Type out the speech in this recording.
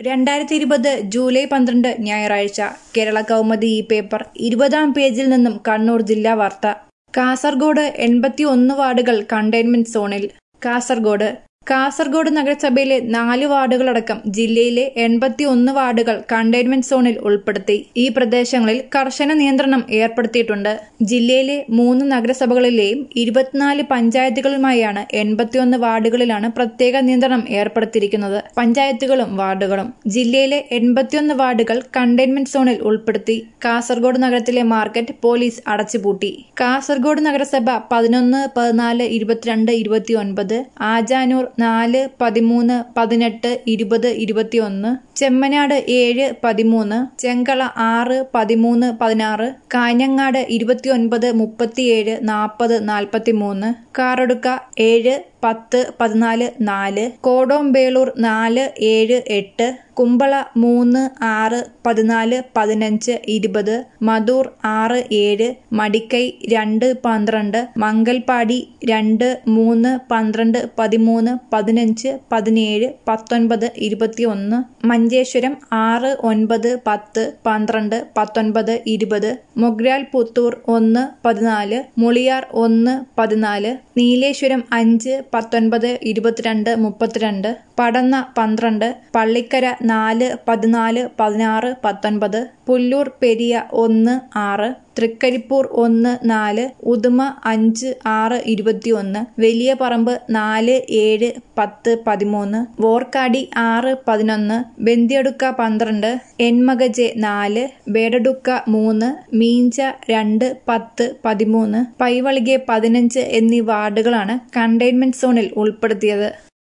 രണ്ടായിരത്തി ഇരുപത് ജൂലൈ പന്ത്രണ്ട് ഞായറാഴ്ച കേരള കൗമുദി ഈ പേപ്പർ ഇരുപതാം പേജിൽ നിന്നും കണ്ണൂർ ജില്ലാ വാർത്ത കാസർഗോഡ് എൺപത്തി ഒന്ന് വാർഡുകൾ കണ്ടെയ്ൻമെന്റ് സോണിൽ കാസർഗോഡ് കാസർഗോഡ് നഗരസഭയിലെ നാല് വാർഡുകളടക്കം ജില്ലയിലെ എൺപത്തി ഒന്ന് വാർഡുകൾ കണ്ടെയ്ൻമെന്റ് സോണിൽ ഉൾപ്പെടുത്തി ഈ പ്രദേശങ്ങളിൽ കർശന നിയന്ത്രണം ഏർപ്പെടുത്തിയിട്ടുണ്ട് ജില്ലയിലെ മൂന്ന് നഗരസഭകളിലെയും ഇരുപത്തിനാല് പഞ്ചായത്തുകളുമായാണ് എൺപത്തിയൊന്ന് വാർഡുകളിലാണ് പ്രത്യേക നിയന്ത്രണം ഏർപ്പെടുത്തിയിരിക്കുന്നത് പഞ്ചായത്തുകളും വാർഡുകളും ജില്ലയിലെ എൺപത്തിയൊന്ന് വാർഡുകൾ കണ്ടെയ്ൻമെന്റ് സോണിൽ ഉൾപ്പെടുത്തി കാസർഗോഡ് നഗരത്തിലെ മാർക്കറ്റ് പോലീസ് അടച്ചുപൂട്ടി കാസർഗോഡ് നഗരസഭ പതിനൊന്ന് പതിനാല് ഇരുപത്തിരണ്ട് ഇരുപത്തിയൊൻപത് ആജാനൂർ നാല് പതിമൂന്ന് പതിനെട്ട് ഇരുപത് ഇരുപത്തിയൊന്ന് ചെമ്മനാട് ഏഴ് പതിമൂന്ന് ചെങ്കള ആറ് പതിമൂന്ന് പതിനാറ് കാഞ്ഞങ്ങാട് ഇരുപത്തിയൊൻപത് മുപ്പത്തിയേഴ് നാൽപ്പത് നാൽപ്പത്തിമൂന്ന് കാറടുക്ക ഏഴ് പത്ത് പതിനാല് നാല് കോടോംബേളൂർ നാല് ഏഴ് എട്ട് കുമ്പള മൂന്ന് ആറ് പതിനാല് പതിനഞ്ച് ഇരുപത് മധൂർ ആറ് ഏഴ് മടിക്കൈ രണ്ട് പന്ത്രണ്ട് മംഗൽപാടി രണ്ട് മൂന്ന് പന്ത്രണ്ട് പതിമൂന്ന് പതിനഞ്ച് പതിനേഴ് പത്തൊൻപത് ഇരുപത്തിയൊന്ന് മഞ്ചേശ്വരം ആറ് ഒൻപത് പത്ത് പന്ത്രണ്ട് പത്തൊൻപത് ഇരുപത് മൊഗ്രാൽ പുത്തൂർ ഒന്ന് പതിനാല് മുളിയാർ ഒന്ന് പതിനാല് നീലേശ്വരം അഞ്ച് പത്തൊൻപത് ഇരുപത്തിരണ്ട് മുപ്പത്തിരണ്ട് പടന്ന പന്ത്രണ്ട് പള്ളിക്കര നാല് പതിനാല് പതിനാറ് പത്തൊൻപത് പുല്ലൂർ പെരിയ ഒന്ന് ആറ് തൃക്കരിപ്പൂർ ഒന്ന് നാല് ഉദുമ അഞ്ച് ആറ് ഇരുപത്തിയൊന്ന് വലിയ പറമ്പ് നാല് ഏഴ് പത്ത് പതിമൂന്ന് വോർക്കാടി ആറ് പതിനൊന്ന് ബന്ദിയടുക്ക പന്ത്രണ്ട് എൻമകജെ നാല് ബേഡടുക്ക മൂന്ന് മീഞ്ച രണ്ട് പത്ത് പതിമൂന്ന് പൈവളികെ പതിനഞ്ച് എന്നീ വാർഡുകളാണ് കണ്ടെയ്ൻമെന്റ് സോണിൽ ഉൾപ്പെടുത്തിയത്